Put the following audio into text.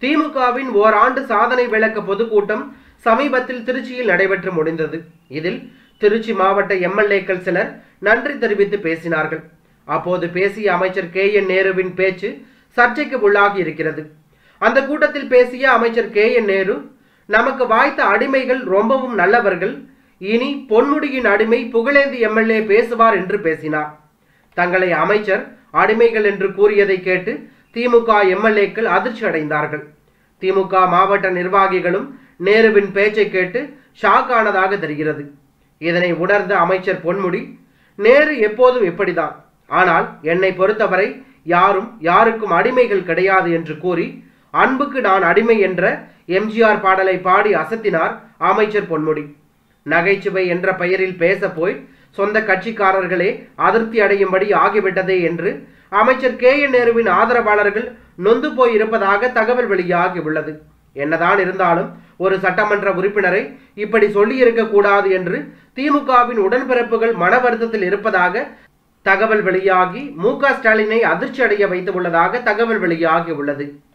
திமுகவின் ஓராண்டு சாதனை விளக்க பொதுக்கூட்டம் சமீபத்தில் திருச்சியில் நடைபெற்று முடிந்தது இதில் திருச்சி மாவட்ட எம்எல்ஏக்கள் சிலர் நன்றி தெரிவித்து பேசினார்கள் அப்போது பேசிய அமைச்சர் கே என் நேருவின் பேச்சு சர்ச்சைக்கு உள்ளாகி இருக்கிறது அந்த கூட்டத்தில் பேசிய அமைச்சர் கே என் நேரு நமக்கு வாய்த்த அடிமைகள் ரொம்பவும் நல்லவர்கள் இனி பொன்முடியின் அடிமை புகழேந்தி எம்எல்ஏ பேசுவார் என்று பேசினார் தங்களை அமைச்சர் அடிமைகள் என்று கூறியதை கேட்டு திமுக எம்எல்ஏக்கள் அதிர்ச்சி அடைந்தார்கள் திமுக மாவட்ட நிர்வாகிகளும் நேருவின் பேச்சை கேட்டு ஷாக் ஆனதாக தெரிகிறது இதனை உணர்ந்த அமைச்சர் பொன்முடி நேரு எப்போதும் இப்படிதான் ஆனால் என்னை பொறுத்தவரை யாரும் யாருக்கும் அடிமைகள் கிடையாது என்று கூறி அன்புக்கு நான் அடிமை என்ற எம்ஜிஆர் பாடலை பாடி அசத்தினார் அமைச்சர் பொன்முடி நகைச்சுவை என்ற பெயரில் பேச போய் சொந்த கட்சிக்காரர்களே அதிருப்தி அடையும்படி ஆகிவிட்டதே என்று அமைச்சர் கே என் நேருவின் ஆதரவாளர்கள் நொந்து போய் இருப்பதாக தகவல் வெளியாகி உள்ளது என்னதான் இருந்தாலும் ஒரு சட்டமன்ற உறுப்பினரை இப்படி சொல்லியிருக்க கூடாது என்று திமுகவின் உடன்பிறப்புகள் மன வருத்தத்தில் இருப்பதாக தகவல் வெளியாகி மு க ஸ்டாலினை அதிர்ச்சி அடைய வைத்துள்ளதாக தகவல் வெளியாகி உள்ளது